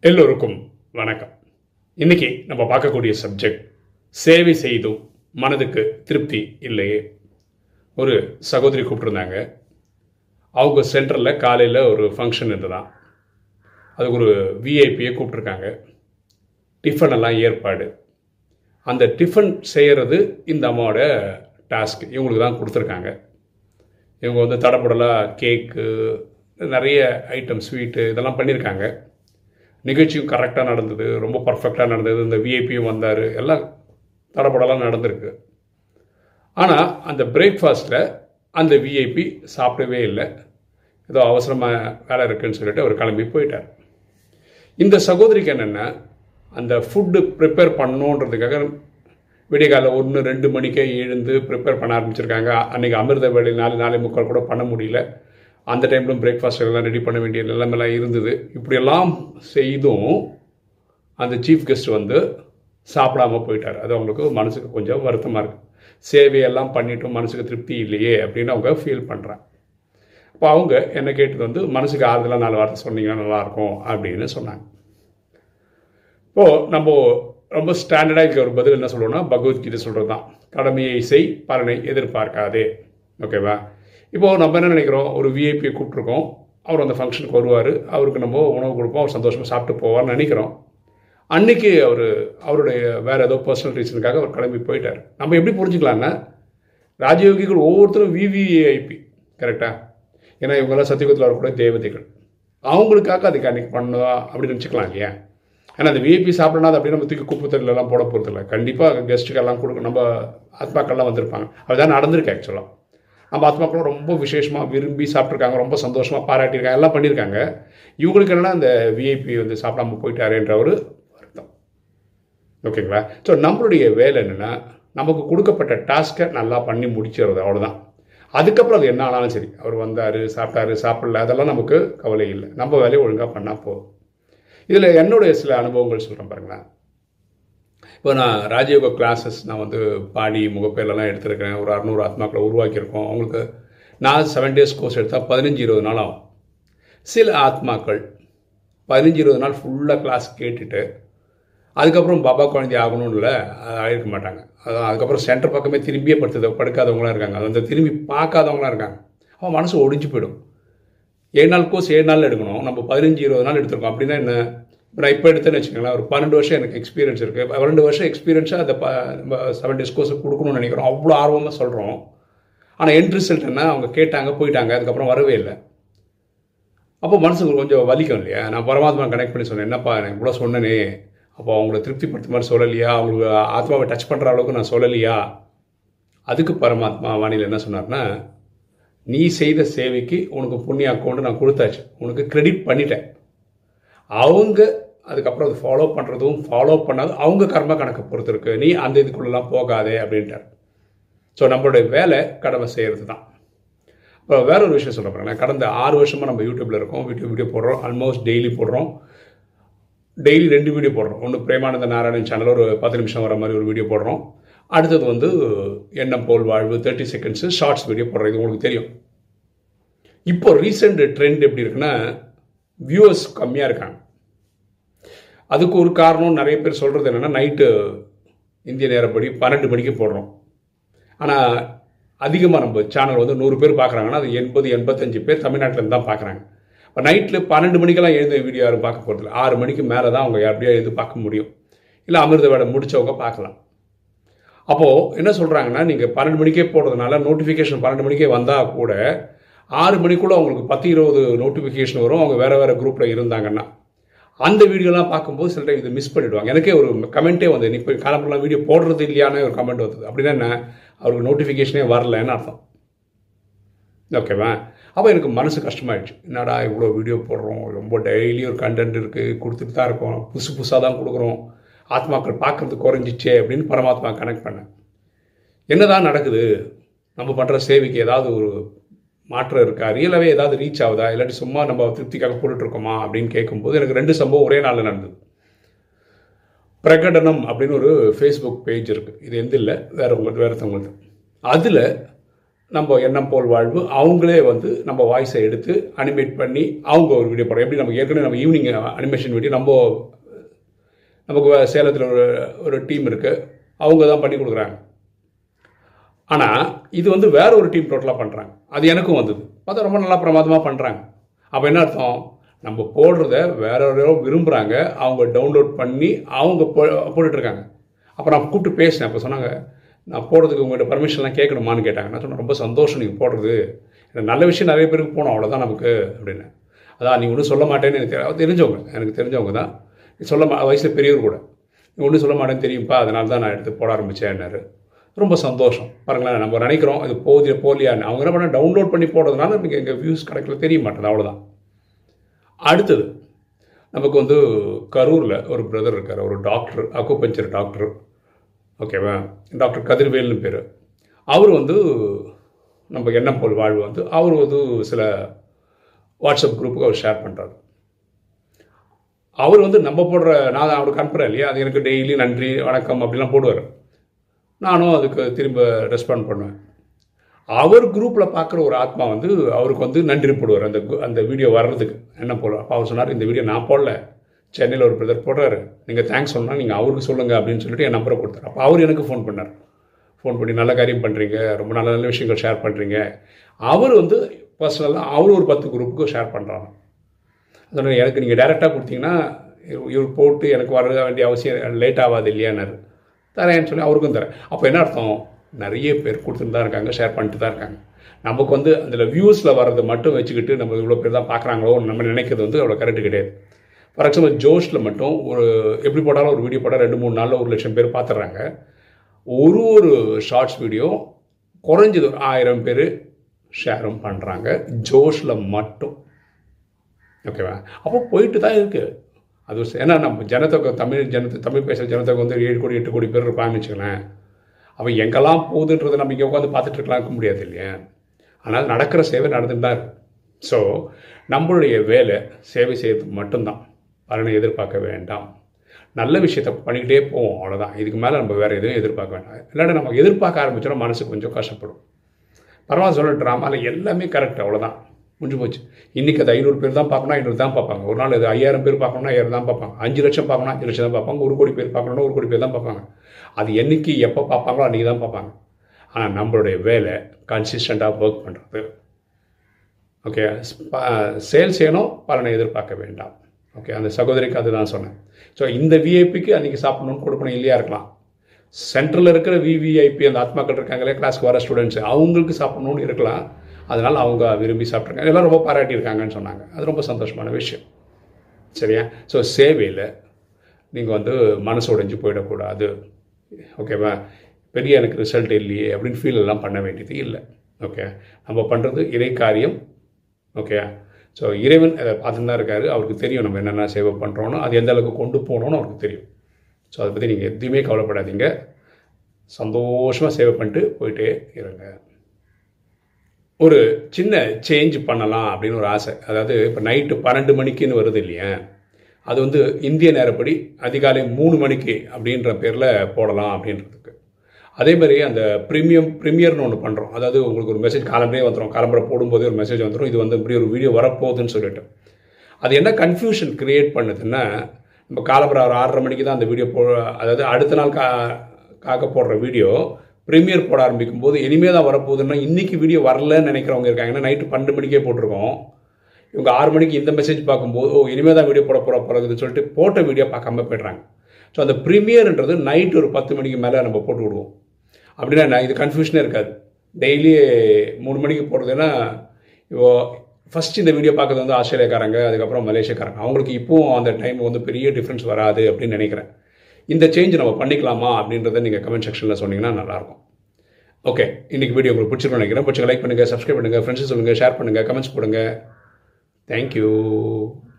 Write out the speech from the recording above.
எல்லோருக்கும் வணக்கம் இன்னைக்கு நம்ம பார்க்கக்கூடிய சப்ஜெக்ட் சேவை செய்தும் மனதுக்கு திருப்தி இல்லையே ஒரு சகோதரி கூப்பிட்டுருந்தாங்க அவங்க சென்டரில் காலையில் ஒரு ஃபங்க்ஷன் இருந்ததான் அதுக்கு ஒரு விஐபியை கூப்பிட்ருக்காங்க டிஃபன் எல்லாம் ஏற்பாடு அந்த டிஃபன் செய்கிறது இந்த அம்மாவோட டாஸ்க் இவங்களுக்கு தான் கொடுத்துருக்காங்க இவங்க வந்து தடப்படலாக கேக்கு நிறைய ஐட்டம் ஸ்வீட்டு இதெல்லாம் பண்ணியிருக்காங்க நிகழ்ச்சியும் கரெக்டாக நடந்தது ரொம்ப பர்ஃபெக்டாக நடந்தது இந்த விஐபியும் வந்தார் எல்லாம் தடப்படலாம் நடந்திருக்கு ஆனால் அந்த பிரேக்ஃபாஸ்ட்டில் அந்த விஐபி சாப்பிடவே இல்லை ஏதோ அவசரமாக வேலை இருக்குன்னு சொல்லிட்டு அவர் கிளம்பி போயிட்டார் இந்த சகோதரிக்கு என்னென்னா அந்த ஃபுட்டு ப்ரிப்பேர் பண்ணணுன்றதுக்காக விடிய காலைல ஒன்று ரெண்டு மணிக்கே எழுந்து ப்ரிப்பேர் பண்ண ஆரம்பிச்சிருக்காங்க அன்றைக்கி அமிர்த வேலை நாலு நாலு முக்கால் கூட பண்ண முடியல அந்த டைம்லும் பிரேக்ஃபாஸ்ட் எல்லாம் ரெடி பண்ண வேண்டிய நிலைமைலாம் இருந்தது இப்படியெல்லாம் செய்தும் அந்த சீஃப் கெஸ்ட் வந்து சாப்பிடாம போயிட்டார் அது அவங்களுக்கு மனசுக்கு கொஞ்சம் வருத்தமாக இருக்குது சேவையெல்லாம் பண்ணிட்டும் மனசுக்கு திருப்தி இல்லையே அப்படின்னு அவங்க ஃபீல் பண்ணுறாங்க அப்போ அவங்க என்ன கேட்டது வந்து மனசுக்கு ஆறுதலாக நாலு வார்த்தை சொன்னீங்கன்னா நல்லாயிருக்கும் அப்படின்னு சொன்னாங்க இப்போது நம்ம ரொம்ப ஸ்டாண்டர்டாக இருக்க ஒரு பதில் என்ன சொல்லுவோம்னா பகவத்கீதை சொல்கிறது தான் கடமையை செய் பலனை எதிர்பார்க்காதே ஓகேவா இப்போது நம்ம என்ன நினைக்கிறோம் ஒரு விஐபியை கூப்பிட்ருக்கோம் அவர் அந்த ஃபங்க்ஷனுக்கு வருவார் அவருக்கு நம்ம உணவு கொடுப்போம் அவர் சந்தோஷமாக சாப்பிட்டு போவார்னு நினைக்கிறோம் அன்னைக்கு அவர் அவருடைய வேறு ஏதோ பர்சனல் ரீசனுக்காக அவர் கிளம்பி போயிட்டார் நம்ம எப்படி புரிஞ்சுக்கலாம்னா ராஜயோகிகள் ஒவ்வொருத்தரும் விவிஐபி கரெக்டாக ஏன்னா இவங்கெல்லாம் சத்தியகுத்தில் வரக்கூடிய தேவதைகள் அவங்களுக்காக அதுக்கு அன்றைக்கி பண்ணதா அப்படின்னு நினச்சிக்கலாம் இல்லையா ஏன்னா அந்த விஐபி சாப்பிடணும் அது அப்படியே நம்ம தூக்கி குப்பை தண்ணிலலாம் போட போகிறதில்ல கண்டிப்பாக கெஸ்ட்டுக்கெல்லாம் கொடுக்க நம்ம ஆத்மாக்கள்லாம் வந்திருப்பாங்க அதுதான் நடந்திருக்கு ஆக்சுவலாக நம்ம ஆத்மாக்களும் ரொம்ப விசேஷமாக விரும்பி சாப்பிட்ருக்காங்க ரொம்ப சந்தோஷமாக பாராட்டியிருக்காங்க எல்லாம் பண்ணியிருக்காங்க இவங்களுக்கு என்னன்னா அந்த விஐபி வந்து சாப்பிடாம போயிட்டாருன்ற ஒரு வருத்தம் ஓகேங்களா ஸோ நம்மளுடைய வேலை என்னென்னா நமக்கு கொடுக்கப்பட்ட டாஸ்க்கை நல்லா பண்ணி முடிச்சிடுறது அவ்வளோதான் அதுக்கப்புறம் அது என்ன ஆனாலும் சரி அவர் வந்தார் சாப்பிட்டாரு சாப்பிடல அதெல்லாம் நமக்கு கவலை இல்லை நம்ம வேலையை ஒழுங்காக பண்ணால் போதும் இதில் என்னுடைய சில அனுபவங்கள் சொல்கிறேன் பாருங்களேன் இப்போ நான் ராஜயோக கிளாஸஸ் நான் வந்து பாடி முகப்பேர்லலாம் எடுத்திருக்கிறேன் ஒரு அறநூறு ஆத்மாக்களை உருவாக்கியிருக்கோம் அவங்களுக்கு நான் செவன் டேஸ் கோர்ஸ் எடுத்தால் பதினஞ்சு இருபது நாள் ஆகும் சில ஆத்மாக்கள் பதினஞ்சு இருபது நாள் ஃபுல்லாக கிளாஸ் கேட்டுட்டு அதுக்கப்புறம் பாபா குழந்தை ஆகணும்னு இல்லை ஆகிருக்க மாட்டாங்க அதான் அதுக்கப்புறம் சென்டர் பக்கமே திரும்பியே படுத்தது படுக்காதவங்களாம் இருக்காங்க அந்த திரும்பி பார்க்காதவங்களாம் இருக்காங்க அவன் மனசு ஒடிஞ்சு போயிடும் ஏழு நாள் கோர்ஸ் ஏழு நாள் எடுக்கணும் நம்ம பதினஞ்சு இருபது நாள் எடுத்திருக்கோம் அப்படின்னா என்ன நான் இப்போ எடுத்தேன்னு வச்சுக்கோங்களேன் ஒரு பன்னெண்டு வருஷம் எனக்கு எக்ஸ்பீரியன்ஸ் இருக்குது ரெண்டு வருஷம் எக்ஸ்பீரியன்ஸாக அந்த ப நம்ம செவன் டேஸ் கோர்ஸ் கொடுக்கணும்னு நினைக்கிறோம் அவ்வளோ ஆர்வமாக சொல்கிறோம் ஆனால் என் ரிசல்ட் என்ன அவங்க கேட்டாங்க போயிட்டாங்க அதுக்கப்புறம் வரவே இல்லை அப்போ மனசுக்கு கொஞ்சம் வலிக்கும் இல்லையா நான் பரமாத்மா கனெக்ட் பண்ணி சொன்னேன் என்னப்பா நான் இவ்வளோ சொன்னனே அப்போ அவங்கள திருப்திப்படுத்த மாதிரி சொல்லலையா அவங்களுக்கு ஆத்மாவை டச் பண்ணுற அளவுக்கு நான் சொல்லலையா அதுக்கு பரமாத்மா வானிலை என்ன சொன்னார்னா நீ செய்த சேவைக்கு உனக்கு புண்ணிய அக்கௌண்ட் நான் கொடுத்தாச்சு உனக்கு கிரெடிட் பண்ணிட்டேன் அவங்க அதுக்கப்புறம் அதை ஃபாலோ பண்ணுறதும் ஃபாலோ பண்ணாது அவங்க கர்ம கணக்கை பொறுத்து இருக்கு நீ அந்த இதுக்குள்ளெல்லாம் போகாதே அப்படின்ட்டார் ஸோ நம்மளுடைய வேலை கடமை செய்கிறது தான் இப்போ வேற ஒரு விஷயம் சொல்ல போகிறேன் கடந்த ஆறு வருஷமாக நம்ம யூடியூப்பில் இருக்கோம் வீடியோ வீடியோ போடுறோம் ஆல்மோஸ்ட் டெய்லி போடுறோம் டெய்லி ரெண்டு வீடியோ போடுறோம் ஒன்று பிரேமானந்த நாராயணன் சேனல் ஒரு பத்து நிமிஷம் வர மாதிரி ஒரு வீடியோ போடுறோம் அடுத்தது வந்து எண்ணம் போல் வாழ்வு தேர்ட்டி செகண்ட்ஸு ஷார்ட்ஸ் வீடியோ போடுறோம் இது உங்களுக்கு தெரியும் இப்போ ரீசெண்ட் ட்ரெண்ட் எப்படி இருக்குன்னா வியூவர்ஸ் கம்மியாக இருக்காங்க அதுக்கு ஒரு காரணம் நிறைய பேர் சொல்கிறது என்னென்னா நைட்டு இந்திய நேரப்படி பன்னெண்டு மணிக்கு போடுறோம் ஆனால் அதிகமாக நம்ம சேனல் வந்து நூறு பேர் பார்க்குறாங்கன்னா அது எண்பது எண்பத்தஞ்சு பேர் தமிழ்நாட்டிலேருந்து தான் பார்க்குறாங்க இப்போ நைட்டில் பன்னெண்டு மணிக்கெல்லாம் எழுந்த வீடியோ யாரும் பார்க்க போகிறதில்ல ஆறு மணிக்கு மேலே தான் அவங்க எப்படியா எழுந்து பார்க்க முடியும் இல்லை அமிர்த வேலை முடித்தவங்க பார்க்கலாம் அப்போது என்ன சொல்கிறாங்கன்னா நீங்கள் பன்னெண்டு மணிக்கே போடுறதுனால நோட்டிஃபிகேஷன் பன்னெண்டு மணிக்கே வந்தால் கூட ஆறு மணிக்குள்ளே அவங்களுக்கு பத்து இருபது நோட்டிஃபிகேஷன் வரும் அவங்க வேறு வேறு குரூப்பில் இருந்தாங்கன்னா அந்த வீடியோலாம் பார்க்கும்போது சில டைம் இதை மிஸ் பண்ணிவிடுவாங்க எனக்கே ஒரு கமெண்ட்டே வந்து நீ இப்போ காலம்பெல்லாம் வீடியோ போடுறது இல்லையானே ஒரு கமெண்ட் வந்தது அப்படின்னா என்ன அவருக்கு நோட்டிஃபிகேஷனே வரலன்னு அர்த்தம் ஓகேவா அப்போ எனக்கு மனசு கஷ்டமாயிடுச்சு என்னடா இவ்வளோ வீடியோ போடுறோம் ரொம்ப டெய்லி ஒரு கண்டென்ட் இருக்குது கொடுத்துட்டு தான் இருக்கோம் புதுசு புதுசாக தான் கொடுக்குறோம் ஆத்மாக்கள் பார்க்குறது குறைஞ்சிச்சே அப்படின்னு பரமாத்மா கனெக்ட் பண்ணேன் என்னதான் நடக்குது நம்ம பண்ணுற சேவைக்கு ஏதாவது ஒரு மாற்றம் இருக்கா ரியலாகவே ஏதாவது ரீச் ஆகுதா இல்லாட்டி சும்மா நம்ம திருப்திக்காக போட்டுட்ருக்கோமா அப்படின்னு கேட்கும்போது எனக்கு ரெண்டு சம்பவம் ஒரே நாளில் நடந்தது பிரகடனம் அப்படின்னு ஒரு ஃபேஸ்புக் பேஜ் இருக்குது இது எந்த இல்லை வேறு உங்களுக்கு வேறு ஒருத்தவங்களுக்கு அதில் நம்ம எண்ணம் போல் வாழ்வு அவங்களே வந்து நம்ம வாய்ஸை எடுத்து அனிமேட் பண்ணி அவங்க ஒரு வீடியோ போடுறோம் எப்படி நமக்கு ஏற்கனவே நம்ம ஈவினிங் அனிமேஷன் வீடியோ நம்ம நமக்கு சேலத்தில் ஒரு ஒரு டீம் இருக்குது அவங்க தான் பண்ணி கொடுக்குறாங்க ஆனால் இது வந்து வேற ஒரு டீம் டோட்டலாக பண்ணுறாங்க அது எனக்கும் வந்தது பார்த்தா ரொம்ப நல்லா பிரமாதமாக பண்ணுறாங்க அப்போ என்ன அர்த்தம் நம்ம போடுறத வேற யாரோ விரும்புகிறாங்க அவங்க டவுன்லோட் பண்ணி அவங்க போ போட்டுட்ருக்காங்க அப்போ நான் கூப்பிட்டு பேசினேன் அப்போ சொன்னாங்க நான் போடுறதுக்கு உங்கள்கிட்ட பர்மிஷன்லாம் கேட்கணுமான்னு கேட்டாங்க நான் சொன்னேன் ரொம்ப சந்தோஷம் நீங்கள் போடுறது எனக்கு நல்ல விஷயம் நிறைய பேருக்கு போகணும் அவ்வளோதான் நமக்கு அப்படின்னு அதான் நீ ஒன்றும் சொல்ல மாட்டேன்னு எனக்கு தெரி- தெரிஞ்சவங்க எனக்கு தெரிஞ்சவங்க தான் நீ சொல்ல மா வயசில் பெரியவர் கூட நீ ஒன்றும் சொல்ல மாட்டேன்னு தெரியும்ப்பா அதனால தான் நான் எடுத்து போட ஆரம்பித்தேன்னாரு ரொம்ப சந்தோஷம் பாருங்களேன் நம்ம நினைக்கிறோம் இது போதிய போலியான்னு அவங்க என்ன பண்ண டவுன்லோட் பண்ணி போடுறதுனால எனக்கு எங்கள் வியூஸ் கணக்கில் தெரிய மாட்டேது அவ்வளோதான் அடுத்தது நமக்கு வந்து கரூரில் ஒரு பிரதர் இருக்கார் ஒரு டாக்டர் அக்குபஞ்சர் டாக்டர் ஓகேவா டாக்டர் கதிர்வேல்னு பேர் அவர் வந்து நம்ம எண்ணம் போல் வாழ்வு வந்து அவர் வந்து சில வாட்ஸ்அப் குரூப்புக்கு அவர் ஷேர் பண்ணுறாரு அவர் வந்து நம்ம போடுற நான் அவருக்கு அனுப்புகிறேன் இல்லையா அது எனக்கு டெய்லி நன்றி வணக்கம் அப்படிலாம் போடுவார் நானும் அதுக்கு திரும்ப ரெஸ்பாண்ட் பண்ணுவேன் அவர் குரூப்பில் பார்க்குற ஒரு ஆத்மா வந்து அவருக்கு வந்து நன்றி போடுவார் அந்த கு- அந்த வீடியோ வர்றதுக்கு என்ன போடுவார் அப்போ அவர் சொன்னார் இந்த வீடியோ நான் போடல சென்னையில் ஒரு பிரதர் போடுறாரு நீங்கள் தேங்க்ஸ் சொன்னால் நீங்கள் அவருக்கு சொல்லுங்கள் அப்படின்னு சொல்லிட்டு என் நம்பரை கொடுத்தாரு அப்போ அவர் எனக்கு ஃபோன் பண்ணார் ஃபோன் பண்ணி நல்ல காரியம் பண்ணுறீங்க ரொம்ப நல்ல நல்ல விஷயங்கள் ஷேர் பண்ணுறீங்க அவர் வந்து பர்சனலாக அவர் ஒரு பத்து குரூப்புக்கு ஷேர் பண்ணுறாங்க அதனால் எனக்கு நீங்கள் டேரெக்டாக கொடுத்தீங்கன்னா இவ- இவர் போட்டு எனக்கு வர வேண்டிய அவசியம் லேட் ஆகாது இல்லையானாரு தரேன்னு சொல்லி அவருக்கும் தரேன் அப்போ என்ன அர்த்தம் நிறைய பேர் கொடுத்துட்டு தான் இருக்காங்க ஷேர் பண்ணிட்டு தான் இருக்காங்க நமக்கு வந்து அதில் வியூஸில் வர்றதை மட்டும் வச்சுக்கிட்டு நம்ம இவ்வளோ பேர் தான் பார்க்குறாங்களோ நம்ம நினைக்கிறது வந்து அவ்வளோ கரெக்ட் கிடையாது ஃபார் எக்ஸாம்பிள் ஜோஷில் மட்டும் ஒரு எப்படி போட்டாலும் ஒரு வீடியோ போட்டால் ரெண்டு மூணு நாளில் ஒரு லட்சம் பேர் பார்த்துட்றாங்க ஒரு ஒரு ஷார்ட்ஸ் வீடியோ குறைஞ்சது ஒரு ஆயிரம் பேர் ஷேரும் பண்ணுறாங்க ஜோஷில் மட்டும் ஓகேவா அப்போ போயிட்டு தான் இருக்குது அது ஒரு- ஏன்னா நம்ம ஜனத்தொகை தமிழ் ஜனத்தை தமிழ் பேசுகிற ஜனத்தொகை வந்து ஏழு கோடி எட்டு கோடி பேர் இருப்பாங்கன்னு வச்சுக்கலேன் அப்போ எங்கெல்லாம் போகுதுன்றதை நம்ம இங்கே உட்காந்து பார்த்துட்டு இருக்கலாம் இருக்க முடியாது இல்லையா ஆனால் நடக்கிற சேவை நடந்துட்டு தான் இருக்கு ஸோ நம்மளுடைய வேலை சேவை செய்யறதுக்கு மட்டும்தான் பலனை எதிர்பார்க்க வேண்டாம் நல்ல விஷயத்த பண்ணிக்கிட்டே போவோம் அவ்வளோதான் இதுக்கு மேலே நம்ம வேறு எதுவும் எதிர்பார்க்க வேண்டாம் இல்லாட்டி நம்ம எதிர்பார்க்க ஆரம்பிச்சோன்னா மனசு கொஞ்சம் கஷ்டப்படும் பரவாயில்ல சொல்ல ட்ராமாவில் எல்லாமே கரெக்ட் அவ்வளோதான் முடிஞ்சு போச்சு இன்றைக்கி அது ஐநூறு பேர் தான் பார்க்கணும் ஐநூறு தான் பார்ப்பாங்க ஒரு நாள் அது ஐயாயிரம் பேர் பார்க்கணும்னா ஐயாயிரம் தான் பார்ப்பாங்க அஞ்சு லட்சம் பார்க்கணும் அஞ்சு லட்சம் தான் பார்ப்பாங்க ஒரு கோடி பேர் பார்க்கணும்னா ஒரு கோடி பேர் தான் பார்ப்பாங்க அது என்னைக்கு எப்போ பார்ப்பாங்களோ அன்றைக்கி தான் பார்ப்பாங்க ஆனால் நம்மளுடைய வேலை கன்சிஸ்டண்ட்டாக ஒர்க் பண்ணுறது ஓகே சேல் செய்யணும் பலனை எதிர்பார்க்க வேண்டாம் ஓகே அந்த சகோதரிக்கு அதுதான் சொன்னேன் ஸோ இந்த விஐபிக்கு அன்றைக்கி சாப்பிடணும்னு கொடுக்கணும் இல்லையா இருக்கலாம் சென்ட்ரலில் இருக்கிற விவிஐபி அந்த ஆத்மாக்கள் இருக்காங்களே கிளாஸ்க்கு வர ஸ்டூடெண்ட்ஸ் அவங்களுக்கு சாப்பிடணும்னு இருக்கலாம் அதனால் அவங்க விரும்பி சாப்பிட்ருக்காங்க எல்லாம் ரொம்ப பாராட்டியிருக்காங்கன்னு சொன்னாங்க அது ரொம்ப சந்தோஷமான விஷயம் சரியா ஸோ சேவையில் நீங்கள் வந்து மனசு உடைஞ்சு போயிடக்கூடாது ஓகேவா பெரிய எனக்கு ரிசல்ட் இல்லையே அப்படின்னு ஃபீல் எல்லாம் பண்ண வேண்டியது இல்லை ஓகே நம்ம பண்ணுறது இறை காரியம் ஓகே ஸோ இறைவன் அதை பார்த்துட்டு தான் இருக்காரு அவருக்கு தெரியும் நம்ம என்னென்ன சேவை பண்ணுறோன்னு அது எந்த அளவுக்கு கொண்டு போகணும்னு அவருக்கு தெரியும் ஸோ அதை பற்றி நீங்கள் எதுவுமே கவலைப்படாதீங்க சந்தோஷமாக சேவை பண்ணிட்டு போயிட்டே இருங்க ஒரு சின்ன சேஞ்ச் பண்ணலாம் அப்படின்னு ஒரு ஆசை அதாவது இப்போ நைட்டு பன்னெண்டு மணிக்குன்னு வருது இல்லையா அது வந்து இந்திய நேரப்படி அதிகாலை மூணு மணிக்கு அப்படின்ற பேரில் போடலாம் அப்படின்றதுக்கு அதே மாதிரி அந்த ப்ரீமியம் ப்ரீமியர்னு ஒன்று பண்ணுறோம் அதாவது உங்களுக்கு ஒரு மெசேஜ் காலம்பரே வந்துடும் காலம்பரை போடும்போதே ஒரு மெசேஜ் வந்துடும் இது வந்து இப்படி ஒரு வீடியோ வரப்போகுதுன்னு சொல்லிட்டு அது என்ன கன்ஃபியூஷன் கிரியேட் பண்ணுதுன்னா நம்ம காலம்பரை ஒரு ஆறரை மணிக்கு தான் அந்த வீடியோ போ அதாவது அடுத்த நாள் கா காக்க போடுற வீடியோ ப்ரீமியர் போட ஆரம்பிக்கும் போது இனிமே தான் வரப்போகுதுன்னா இன்றைக்கி வீடியோ வரலன்னு நினைக்கிறவங்க இருக்காங்கன்னா நைட்டு பன்னெண்டு மணிக்கே போட்டிருக்கோம் இவங்க ஆறு மணிக்கு இந்த மெசேஜ் பார்க்கும்போது ஓ இனிமேல் தான் வீடியோ போட போகிற போகிறதுன்னு சொல்லிட்டு போட்ட வீடியோ பார்க்காம போய்ட்றாங்க ஸோ அந்த ப்ரீமியர்ன்றது நைட் ஒரு பத்து மணிக்கு மேலே நம்ம போட்டு விடுவோம் அப்படின்னா என்ன, இது கன்ஃபியூஷனே இருக்காது டெய்லி மூணு மணிக்கு போடுறதுன்னா இப்போ ஃபஸ்ட் இந்த வீடியோ பார்க்கறது வந்து ஆஸ்திரேலியாக்காரங்க அதுக்கப்புறம் மலேசியாக்காரங்க அவங்களுக்கு இப்போவும் அந்த டைம் வந்து பெரிய டிஃப்ரென்ஸ் வராது அப்படின்னு நினைக்கிறேன் இந்த சேஞ்ச் நம்ம பண்ணிக்கலாமா அப்படின்றத நீங்கள் கமெண்ட் செக்ஷனில் சொன்னீங்கன்னா நல்லாயிருக்கும் ஓகே இன்னைக்கு வீடியோ உங்களுக்கு பிடிச்சிருக்கோம் நினைக்கிறேன் பிடிச்ச லைக் பண்ணுங்கள் சப்ஸ்கிரைப் பண்ணுங்கள் ஃப்ரெண்ட்ஸ் சொல்லுங்கள் ஷேர் பண்ணுங்கள் கமெண்ட்ஸ் போடுங்க தேங்க்யூ